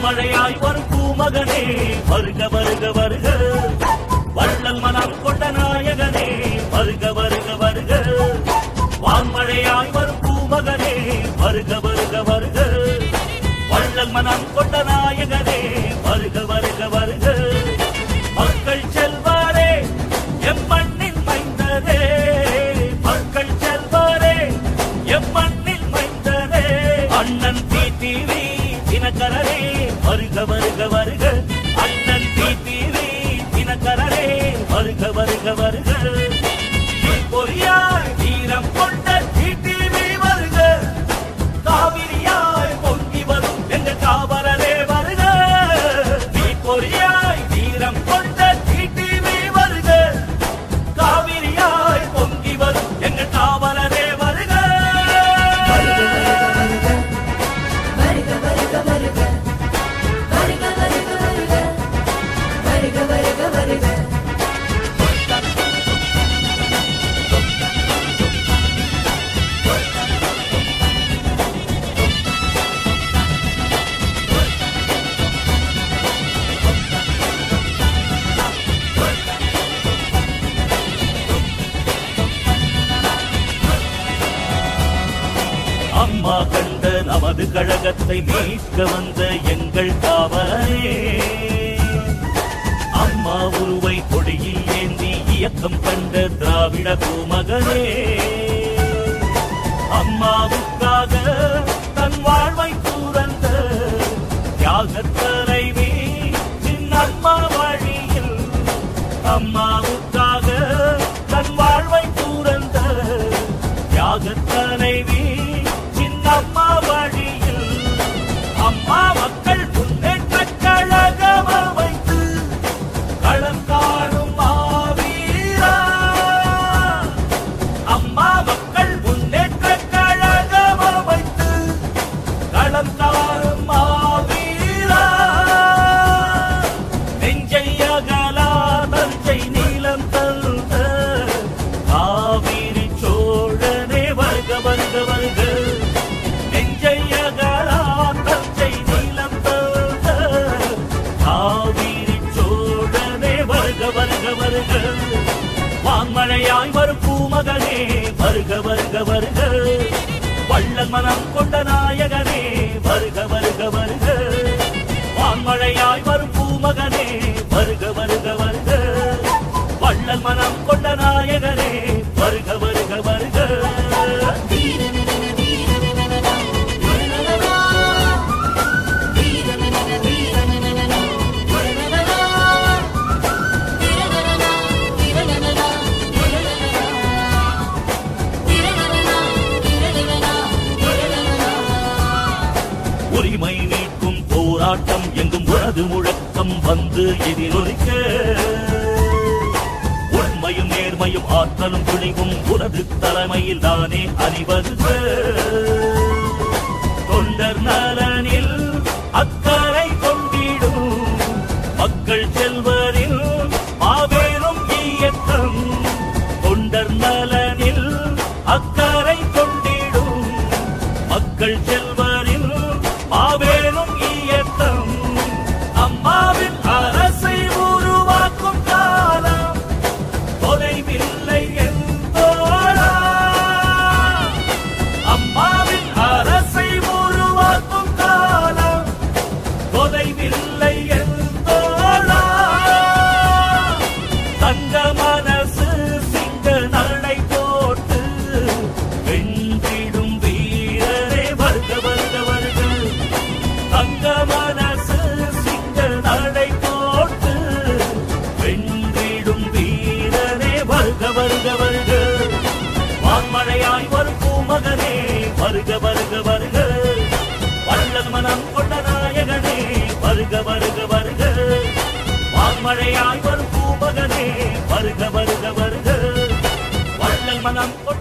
வான்மழையாய் வரும் பூமகனே வருக வருக வருக வள்ளல் மனம் கொண்ட நாயகனே வருக வருக வருக வான்மழையாய் வரும் பூமகனே வருக வருக வருக வள்ளல் மனம் கொண்ட நாயகனே வருக வருக வருக மக்கள் செல்வாரே எம் மண்ணின் மைந்தரே மக்கள் செல்வாரே எம் மண்ணில் மைந்தரே அண்ணன் டிடிவி தினகரரே வருக வருக வருக அண்ணன் டிடிவி தினகரரே வருக வருக வருக பொறியாய் வீரம் கொண்ட டிடிவி வருக காவிரியாய் பொங்கி வரும் எங்க காவலரே வருக நீ பொறியாய் வீரம் கொண்ட டிடிவி வருக காவிரியாய் பொங்கி வரும் எங்க காவலரே வருக வருக வருக வருக வருக வருக வருக வருக வருக அம்மா கண்ட நமது கழகத்தை மீட்க வந்த எங்கள் காவலரே அம்மா உருவை கொடியில் ஏந்தி இயக்கம் கண்ட திராவிட பூமகனே அம்மாவுக்காக தன் வாழ்வை துறந்த தியாகத் தலைவி சின்னம்மா வழியில் அம்மாவுக்காக தன் வாழ்வை துறந்த தியாகத் தலைவி சின்னம்மா வழியில் அம்மா மக்கள் முன்னேற்றக் கழகம் அமைத்து களம் காணும் மாவீரா அம்மா மக்கள் முன்னேற்றக் கழகம் அமைத்து களம் காணும் மாவீரா நெஞ்சை அகலா தஞ்சை நீளம் தந்த காவிரி சோழனே வருக வருக வருக நெஞ்சை அகலா தஞ்சை நீளம் தந்த காவிரி சோழனே வருக வருக வருக வான்மழையாய் வரும் பூமகனே வருக வருக வருக வள்ளல் மனம் கொண்ட நாயகனே வருக வருக வருக வான்மழையாய் வரும் பூமகனே வருக வருக வருக வள்ளல் மனம் கொண்ட நாயகனே வருக வருக வருக உரிமை மீட்கும் போராட்டம் எங்கும் உனது முழக்கம் வந்து எதிரொலிக்க உண்மையும் நேர்மையும் ஆற்றலும் துணிவும் உனது தலைமையில் தானே அணிவருக தொண்டர் நலனில் அக்கறை கொண்டிடும் மக்கள் செல்வரில் மாபெரும் இயக்கம் தொண்டர் நலனில் அக்கறை கொண்டிடும் மக்கள் செல்வரில் மாபெரும் இயக்கம் அம்மாவின் அரசை உருவாக்கும் காலம் தொலைவில்லை என்போரா அம்மாவின் அரசை உருவாக்கும் காலம் தொலைவில்லை என்போரா தங்க மனசு சிங்க நடை போட்டு வென்றிடும் வீரரே வருக வருக வருக தங்க மனசு சிங்க நடை போட்டு வென்றிடும் வீரரே வருக வருக வருக வான்மழையாய் வரும் பூமகனே வருக வருக வருக வள்ளல் மனம் கொண்ட நாயகனே வருக வருக வருக வான்மழையாய் வரும் பூமகனே வருக வருக வருக வள்ளல் மனம் கொண்ட